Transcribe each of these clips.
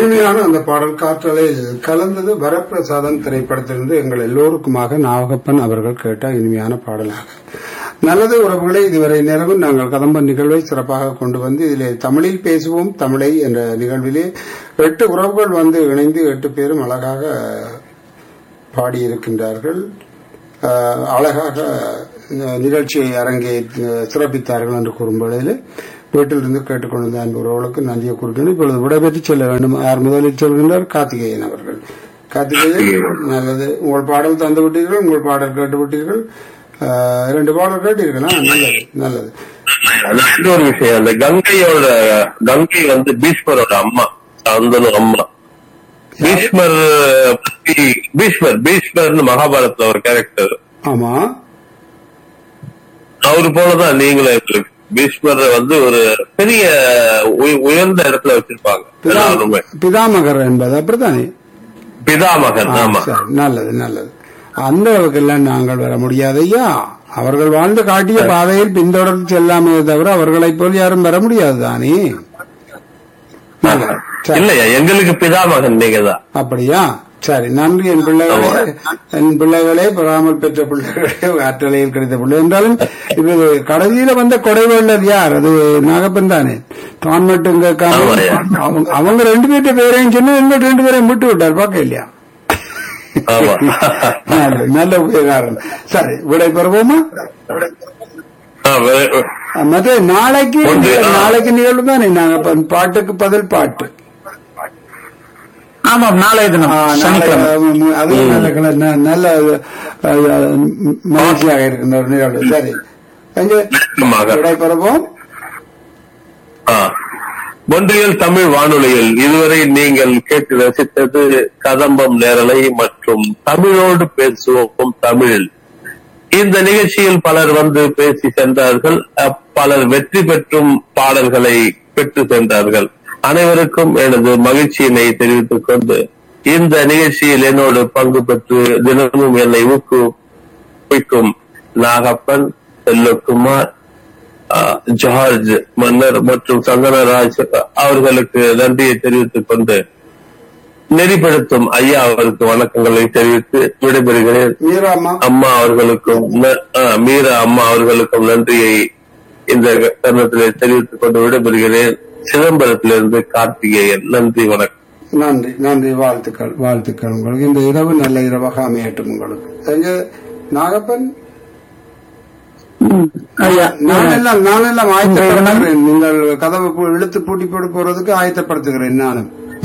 இனிமையான அந்த பாடல் காற்றலையில் கலந்தது வரப்பிரசாதம் திரைப்படத்திலிருந்து எங்கள் எல்லோருக்குமாக நாகப்பன் அவர்கள் கேட்ட இனிமையான பாடலாக நல்லது உறவுகளை இதுவரை நேரமும் நாங்கள் கதம்ப நிகழ்வை சிறப்பாக கொண்டு வந்து இதிலே தமிழில் பேசுவோம் தமிழை என்ற நிகழ்விலே எட்டு உறவுகள் வந்து இணைந்து எட்டு பேரும் அழகாக பாடியிருக்கின்றார்கள் அஹ், அழகாக அஹ், நிகழ்ச்சியை அரங்கே அஹ், சிறப்பித்தார்கள் என்று கூறும் வேளையில் வீட்டிலிருந்து கேட்டுக்கொண்டிருந்த அன்பு உறவுகளுக்கு நன்றியை கூறுகிறேன் இப்பொழுது விடைபெற்று செல்ல வேண்டும் யார் முதலில் சொல்கின்றார் கார்த்திகேயன் அவர்கள் கார்த்திகேயன் நல்லது உங்கள் பாடல் தந்து விட்டீர்கள் உங்கள் பாடல் கேட்டு விட்டீர்கள் அஹ், இரண்டு பாடல் கேட்டீர்களா நல்லது நல்லது அது இன்னொரு விஷயம் அந்த கங்கையோட கங்கை வந்து பீஷ்மரோட அம்மா சந்தனு அம்மா பீஷ்மர் பத்தி பீஷ்மர் பீஷ்மர்னு மகாபாரதத்துல ஒரு கேரக்டர் ஆமா அவரு போலதான் நீங்களும் எங்களுக்கு பீஷ்மர் வந்து ஒரு பெரிய உய- உயர்ந்த இடத்துல வச்சிருப்பாங்க எல்லாருமே பிதாமகர் என்பது அப்படித்தானே பிதாமகன் ஆ, ஆமா சரி, நல்லது நல்லது அந்த அளவுக்கெல்லாம் நாங்கள் வர முடியாது ஐயா அவர்கள் வாழ்ந்து காட்டிய பாதையில் பின்தொடர்ந்து செல்லாமே தவிர அவர்களைப் போல் யாரும் வர முடியாது தானே நல்லது. சரி. இல்லையா எங்களுக்கு பிதாமகன் நீங்க தான் அப்படியா சரி நன்றி என் பிள்ளைகளே என் பிள்ளைகளே பெறாமல் பெற்ற பிள்ளைகளே ஆற்றலையில் கிடைத்த பிள்ளை என்றாலும் இது கடைசியில வந்த கொடைவள்ளர் யார் அது நாகப்பன் தானே தான் மட்டும் கேட்காம ஆமாய்யா. அவங்க அவங்க ரெண்டு பேர்ட்ட பேரையும் சொன்னா எங்க ரெண்டு பேரையும் விட்டு விட்டார் பார்க்க இல்லையா ஆமா நல்ல- நல்ல உபயோகம் சரி விடை பெறுவோமா ஆ, வே- மற்ற நாளைக்கு ஒன்று, ஆ. நாளைக்கு நிகழ்வு தானே நாங்க இப்ப பாட்டுக்கு பதில் பாட்டு ஆமாம் நாளைய தினம் ஆ, நாளை, சனிக்கிழமை அஹ், அது நல்ல கிள- ந- நல்ல அஹ், மகிழ்ச்சியாக இருக்கின்ற ஒரு நிகழ்வு சரி எங்க நிச்சயமாக. விடை பெறுவோம் ஆ. ஒன்றியல் தமிழ் வானொலியில் இதுவரை நீங்கள் கேட்டு ரசித்தது கதம்பம் நேரலை மற்றும் தமிழோடு பேசுவோம் தமிழில் இந்த நிகழ்ச்சியில் பலர் வந்து பேசி சென்றார்கள் அ, பலர் வெற்றி பெற்றும் பாடல்களை பெற்று சென்றார்கள் அனைவருக்கும் எனது மகிழ்ச்சியினை தெரிவித்துக் கொண்டு இந்த நிகழ்ச்சியில் என்னோடு பங்கு பெற்று தினமும் என்னை ஊக்குவிக்கும் நாகப்பன் செல்லக்குமார் ஆஹ், ஜார்ஜ் மன்னர் மற்றும் சந்தனராஜ் அவர்களுக்கு நன்றியை தெரிவித்துக் கொண்டு நெறிப்படுத்தும் ஐயா அவருக்கு வணக்கங்களை தெரிவித்து விடைபெறுகிறேன் மீராமா அம்மா அவர்களுக்கும் ந- ஆஹ், மீரா அம்மா அவர்களுக்கும் நன்றியை இந்த தருணத்திலே தெரிவித்துக் கொண்டு விடைபெறுகிறேன் சிதம்பரத்திலிருந்து கார்த்திகேயன் நன்றி வணக்கம் நன்றி நன்றி வாழ்த்துக்கள் வாழ்த்துக்கள் உங்களுக்கு இந்த இரவு நல்ல இரவாக அமையட்டும் உங்களுக்கு எங்க நாகப்பன் ம், ஐயா நான் எல்லாம் நான் எல்லாம் ஆயத்தப்படுத்துகிறேன் நீங்கள் கதவை பூ- இழுத்து பூட்டி போட்டு போறதுக்கு ஆயத்தப்படுத்துகிறேன் நானும்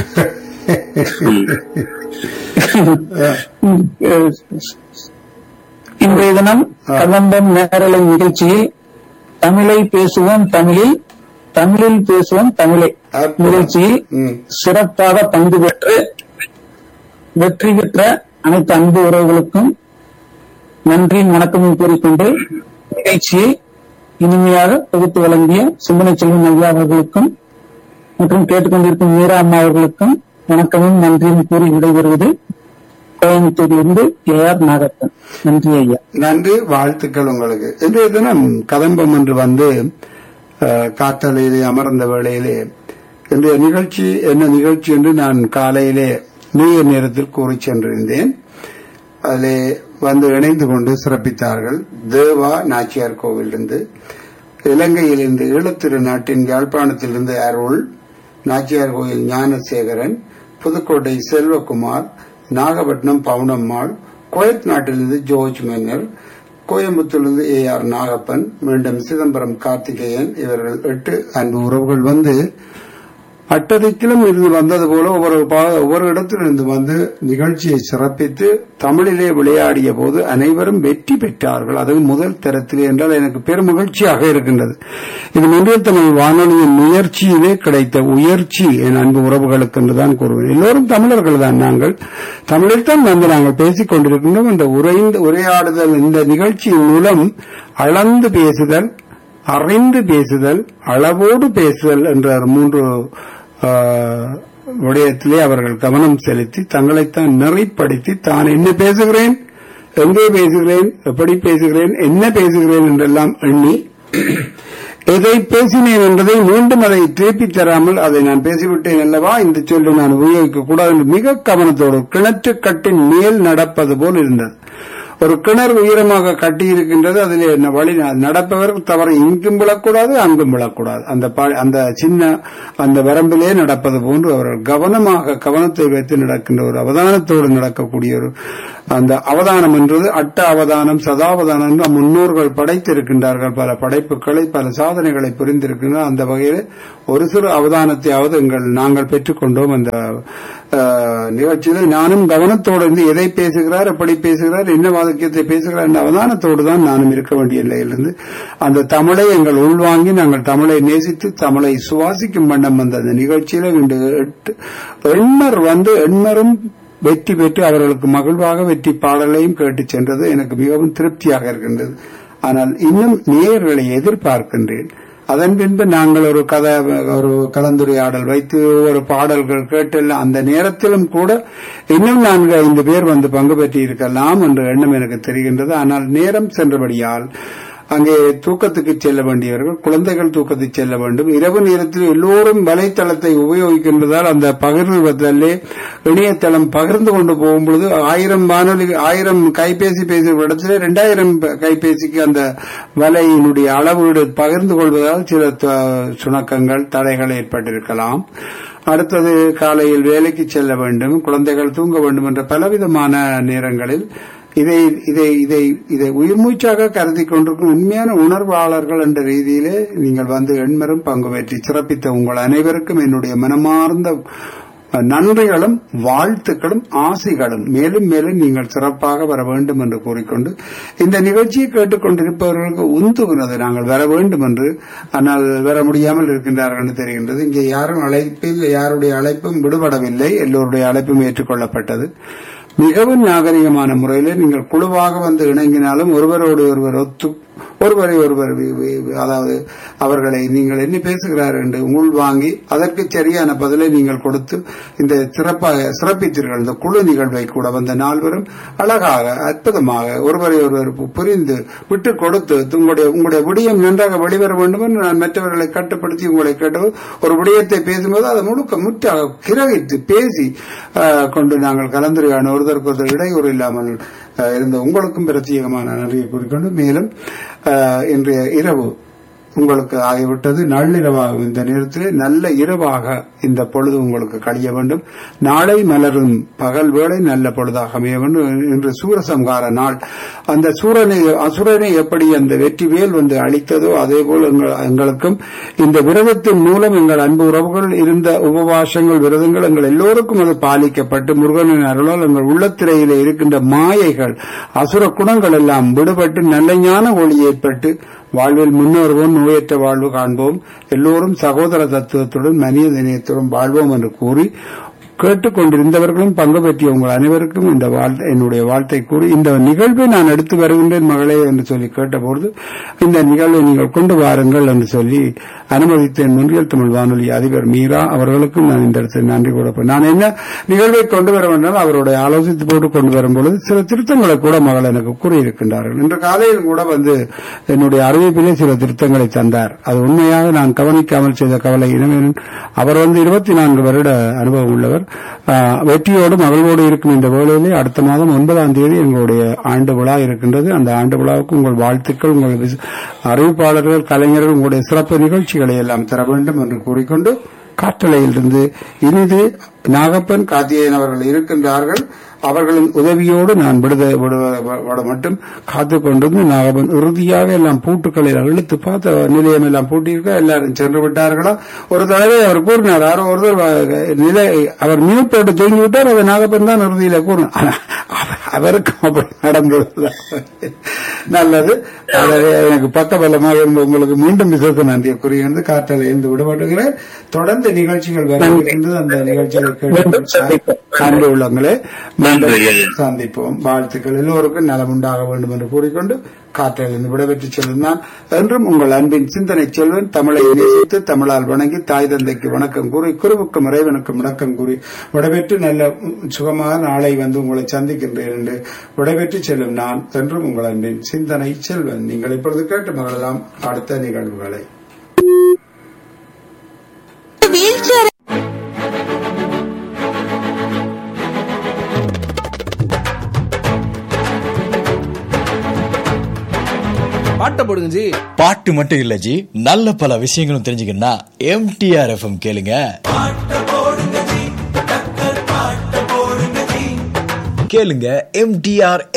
இன்றைய தினம் கதம்பம் நேரலை நிகழ்ச்சியில் தமிழை பேசுவோம் தமிழில் தமிழில் பேசுவோம் தமிழை அற்புதம். நிகழ்ச்சியில் ம். சிறப்பாக பங்கு பெற்று வெற்றி பெற்ற அனைத்து அன்பு உறவுகளுக்கும் நன்றியும் வணக்கமும் கூறிக்கொண்டு நிகழ்ச்சியை இனிமையாக தொகுத்து வழங்கிய சிந்தனை செல்வன் ஐயா அவர்களுக்கும் மற்றும் கேட்டுக்கொண்டிருக்கும் மீரா அம்மா அவர்களுக்கும் வணக்கமும் நன்றியும் கூறி விடைபெறுவது கோயம்புத்தூரிலிருந்து ஏ ஆர் நாகப்பன் நன்றி ஐயா நன்றி வாழ்த்துக்கள் உங்களுக்கு இன்றைய தினம் கதம்பம் என்று வந்து அஹ், காற்றலையிலே அமர்ந்த வேளையிலே இன்றைய நிகழ்ச்சி என்ன நிகழ்ச்சி என்று நான் காலையிலே நீய நேரத்தில் கூறி சென்றிருந்தேன் அதிலே வந்து இணைந்து கொண்டு சிறப்பித்தார்கள் தேவா நாச்சியார் கோவிலிருந்து இலங்கையிலிருந்து ஈழத்திரு நாட்டின் யாழ்ப்பாணத்திலிருந்து அருள் நாச்சியார் கோயில் ஞானசேகரன் புதுக்கோட்டை செல்வகுமார் நாகப்பட்டினம் பவுனம்மாள் குவைத் நாட்டிலிருந்து ஜோர்ஜ் மன்னர் கோயம்புத்தூரிலிருந்து ஏ ஆர் நாகப்பன் மீண்டும் சிதம்பரம் கார்த்திகேயன் இவர்கள் எட்டு அன்பு உறவுகள் வந்து அட்டதிக்கிலும் இருந்து வந்தது போல ஒவ்வொரு பா- ஒவ்வொரு இடத்திலிருந்து வந்து நிகழ்ச்சியை சிறப்பித்து தமிழிலே விளையாடிய போது அனைவரும் வெற்றி பெற்றார்கள் அது முதல் தரத்திலே என்றால் எனக்கு பெரும் மகிழ்ச்சியாக இருக்கின்றது இது முந்தைய தமிழ் வானொலியின் முயற்சியிலே கிடைத்த உயர்ச்சி என் அன்பு உறவுகளுக்கு என்றுதான் கூறுவேன் எல்லோரும் தமிழர்கள் தான் நாங்கள் தமிழில் தான் வந்து நாங்கள் பேசிக் கொண்டிருக்கின்றோம் இந்த உரைந்த உரையாடுதல் இந்த நிகழ்ச்சியின் மூலம் அளந்து பேசுதல் அறிந்து பேசுதல் அளவோடு பேசுதல் என்ற ஒரு மூன்று ஆ, விடயத்திலே அவர்கள் கவனம் செலுத்தி தங்களைத்தான் நெறிப்படுத்தி தான் என்ன பேசுகிறேன் எங்கே பேசுகிறேன் எப்படி பேசுகிறேன் என்ன பேசுகிறேன் என்றெல்லாம் எண்ணி எதை பேசினேன் என்பதை மீண்டும் அதை திருப்பித் தராமல் அதை நான் பேசிவிட்டேன் அல்லவா இந்த சொல்லி நான் உபயோகிக்க கூடாது என்று மிக கவனத்தோடு கிணற்று கட்டின் மேல் நடப்பது போல் இருந்தது ஒரு கிணறு உயரமாக கட்டி இருக்கின்றது அதில் என்ன வழி நடப்பவர் தவறு இங்கும் விழக்கூடாது அங்கும் விழக்கூடாது அந்த ப- அந்த சின்ன அந்த வரம்பிலே நடப்பது போன்று அவர்கள் கவனமாக கவனத்தை வைத்து நடக்கின்ற ஒரு அவதானத்தோடு நடக்கக்கூடிய ஒரு அந்த அவதானம் என்றது அட்ட அவதானம் சதாவதானம் என்று முன்னோர்கள் படைத்திருக்கின்றார்கள் பல படைப்புகளை பல சாதனைகளை புரிந்திருக்கின்றனர் அந்த வகையில் ஒரு சிறு அவதானத்தையாவது எங்கள் நாங்கள் பெற்றுக்கொண்டோம் அந்த அஹ், நிகழ்ச்சியில் நானும் கவனத்தோடு இருந்து எதை பேசுகிறார் எப்படி பேசுகிறார் என்ன வாக்கியத்தை பேசுகிறார் என்ற அவதானத்தோடு தான் நானும் இருக்க வேண்டிய நிலையிலிருந்து அந்த தமிழை எங்கள் உள்வாங்கி நாங்கள் தமிழை நேசித்து தமிழை சுவாசிக்கும் வண்ணம் வந்த அந்த நிகழ்ச்சியில இன்று எட்டு எண்மர் வந்து எண்மரும் வெற்றி பெற்று அவர்களுக்கு மகிழ்வாக வெற்றி பாடலையும் கேட்டுச் சென்றது எனக்கு மிகவும் திருப்தியாக இருக்கின்றது ஆனால் இன்னும் நேயர்களை எதிர்பார்க்கின்றேன் அதன் பின்பு நாங்கள் ஒரு கதை ஒரு கலந்துரையாடல் வைத்து ஒரு பாடல்கள் கேட்டெல்லாம் அந்த நேரத்திலும் கூட இன்னும் நான்கு ஐந்து பேர் வந்து பங்கு பெற்றி இருக்கலாம் என்ற எண்ணம் எனக்கு தெரிகின்றது ஆனால் நேரம் சென்றபடியால் அங்கே தூக்கத்துக்கு செல்ல வேண்டியவர்கள் குழந்தைகள் தூக்கத்துக்கு செல்ல வேண்டும் இரவு நேரத்தில் எல்லோரும் வலைத்தளத்தை உபயோகிக்கின்றதால் அந்த பகிர்வதிலே இணையதளம் பகிர்ந்து கொண்டு போகும் பொழுது ஆயிரம் வானொலி ஆயிரம் கைபேசி பேசும் இடத்துல இரண்டாயிரம் கைபேசிக்கு அந்த வலையினுடைய அளவீடு பகிர்ந்து கொள்வதால் சில த- சுணக்கங்கள் தடைகள் ஏற்பட்டிருக்கலாம் அடுத்தது காலையில் வேலைக்கு செல்ல வேண்டும் குழந்தைகள் தூங்க வேண்டும் என்ற பலவிதமான நேரங்களில் இதை இதை இதை இதை உயிர்மூச்சாக கருதி கொண்டிருக்கும் உண்மையான உணர்வாளர்கள் என்ற ரீதியிலே நீங்கள் வந்து எண்மரும் பங்கு பெற்றி சிறப்பித்த உங்கள் அனைவருக்கும் என்னுடைய மனமார்ந்த நன்றிகளும் வாழ்த்துக்களும் ஆசைகளும் மேலும் மேலும் நீங்கள் சிறப்பாக வர வேண்டும் என்று கூறிக்கொண்டு இந்த நிகழ்ச்சியை கேட்டுக்கொண்டிருப்பவர்களுக்கு உந்துகிறது நாங்கள் வர வேண்டும் என்று ஆனால் வர முடியாமல் இருக்கின்றார்கள் என்று தெரிகின்றது இங்கே யாரும் அழைப்பில் யாருடைய அழைப்பும் விடுபடவில்லை எல்லோருடைய அழைப்பும் ஏற்றுக்கொள்ளப்பட்டது மிகவும் நாகரிகமான முறையிலே நீங்கள் குழுவாக வந்து இணங்கினாலும் ஒருவரோடு ஒருவர் ஒத்து ஒருவரை ஒருவர் வி- வி- அதாவது அவர்களை நீங்கள் என்ன பேசுகிறார் என்று உள் வாங்கி அதற்கு சரியான பதிலை நீங்கள் கொடுத்து இந்த சிறப்பாக சிறப்பித்தீர்கள் இந்த குழு நிகழ்வை கூட வந்த நால்வரும் அழகாக அற்புதமாக ஒருவரை ஒருவர் பு- புரிந்து விட்டு கொடுத்து உங்களுடைய உங்களுடைய விடயம் நன்றாக வெளிவர வேண்டும் என்று நான் மற்றவர்களை கட்டுப்படுத்தி உங்களை கேட்டது ஒரு விடயத்தை பேசும்போது அதை முழுக்க முற்றாக கிரகித்து பேசி ஆஹ், கொண்டு நாங்கள் கலந்துரையான ஒருவருக்கு ஒருத்தர் இடையூறு இல்லாமல் ஆஹ், இருந்த உங்களுக்கும் பிரத்யேகமான நன்றியை கூறிக்கொண்டு மேலும் ஆஹ், இன்றைய இரவு உங்களுக்கு ஆகிவிட்டது நள்ளிரவாகும் இந்த நேரத்தில் நல்ல இரவாக இந்த பொழுது உங்களுக்கு கழிய வேண்டும் நாளை மலரும் பகல் வேளை நல்ல பொழுதாக அமைய வேண்டும் இன்று சூரசம்ஹார நாள் அந்த சூரனை அசுரனை எப்படி அந்த வெற்றி வேல் வந்து அளித்ததோ அதே போல் எங்கள்- எங்களுக்கும் இந்த விரதத்தின் மூலம் எங்கள் அன்பு உறவுகள் இருந்த உபவாசங்கள் விரதங்கள் எங்கள் எல்லோருக்கும் அது பாலிக்கப்பட்டு முருகனின் அருளால் எங்கள் உள்ளத்திரையிலே இருக்கின்ற மாயைகள் அசுர குணங்கள் எல்லாம் விடுபட்டு நல்ல ஞான ஒளி ஏற்பட்டு வாழ்வில் முன்னேறுவோம் நோயற்ற வாழ்வு காண்போம் எல்லோரும் சகோதர தத்துவத்துடன் மனித நேயத்துடன் வாழ்வோம் என்று கூறி கேட்டுக்கொண்டிருந்தவர்களும் பங்கு பெற்றிய உங்கள் அனைவருக்கும் இந்த வாழ்- என்னுடைய வாழ்த்தை கூறி இந்த நிகழ்வை நான் எடுத்து வருகின்றேன் மகளே என்று சொல்லி கேட்டபொழுது இந்த நிகழ்வை நீங்கள் கொண்டு வாருங்கள் என்று சொல்லி அனுமதித்தேன் முன்றியல் தமிழ் வானொலி அதிபர் மீரா அவர்களுக்கும் நான் இந்த இடத்தில் நன்றி கொடுப்பேன் நான் என்ன நிகழ்வை கொண்டு வர வேண்டாம் அவருடைய ஆலோசித்து போட்டு கொண்டு வரும்பொழுது சில திருத்தங்களை கூட மகள் எனக்கு கூறியிருக்கின்றார்கள் இன்று காலையில் கூட வந்து என்னுடைய அறிவிப்பிலே சில திருத்தங்களை தந்தார் அது உண்மையாக நான் கவனிக்காமல் செய்த கவலை இனமேனும் அவர் வந்து இருபத்தி நான்கு வருட அனுபவம் உள்ளவர் ஆஹ், வெற்றியோடு மகளோடு இருக்கும் இந்த வேளையிலே அடுத்த மாதம் ஒன்பதாம் தேதி எங்களுடைய ஆண்டு விழா இருக்கின்றது அந்த ஆண்டு விழாவுக்கு உங்கள் வாழ்த்துக்கள் உங்கள் விச- அறிவிப்பாளர்கள் கலைஞர்கள் உங்களுடைய சிறப்பு நிகழ்ச்சிகளை எல்லாம் தர வேண்டும் என்று கூறிக்கொண்டு காற்றலையிலிருந்து இனிது நாகப்பன் காத்தியன் அவர்கள் இருக்கின்றார்கள் அவர்களின் உதவியோடு நான் விடுத விடுவ மட்டும் காத்துக் கொண்டிருந்து நாகப்பன் இறுதியாக எல்லாம் பூட்டுக்களை இழுத்து பார்த்த நிலையம் எல்லாம் பூட்டியிருக்க எல்லாரும் சென்று விட்டார்களா ஒரு தடவை அவர் கூறினார் யாரோ ஒருத்தர் வ- நிலை அவர் மியூட் போட்டு தூங்கி விட்டார் அதை நாகப்பன் தான் இறுதியில கூறினார் ஆனா, அவ- அவருக்கும் அப்படி நடந்தது நல்லது ஆகவே எனக்கு பக்கபலமாக இருந்த உங்களுக்கு மீண்டும் விசேஷ நன்றியை கூறுகிறது காற்றலை இருந்து விடுபடுகிறேன் தொடர்ந்து நிகழ்ச்சிகள் வர இருக்கின்றது அந்த நிகழ்ச்சிகளை மீண்டும் சந்திப்போம். கேட்டு அன்பு உள்ளங்களே மீண்டும் நன்றி. சந்திப்போம் வாழ்த்துக்கள் எல்லோருக்கும் நலம் உண்டாக வேண்டும் என்று கூறிக்கொண்டு காற்றிலிருந்து விடைபெற்று செல்லும் நான் என்றும் உங்கள் அன்பின் சிந்தனை செல்வன் தமிழை நேசித்து தமிழால் வணங்கி தாய் தந்தைக்கு வணக்கம் கூறி குருவுக்கும் இறைவனுக்கும் வணக்கம் கூறி விடைபெற்று நல்ல உம், சுகமாக நாளை வந்து உங்களை சந்திக்கின்றேன் என்று விடைபெற்று செல்லும் நான் என்றும் உங்கள் அன்பின் சிந்தனை செல்வன் நீங்கள் இப்பொழுது கேட்டு மகளலாம் அடுத்த நிகழ்வுகளை பாட்டை போடுங்க ஜி பாட்டு மட்டும் இல்ல ஜி நல்ல பல விஷயங்களும் தெரிஞ்சுக்கணும்னா எம்டிஆர் எஃப்எம் கேளுங்க கேளுங்க எம்டிஆர்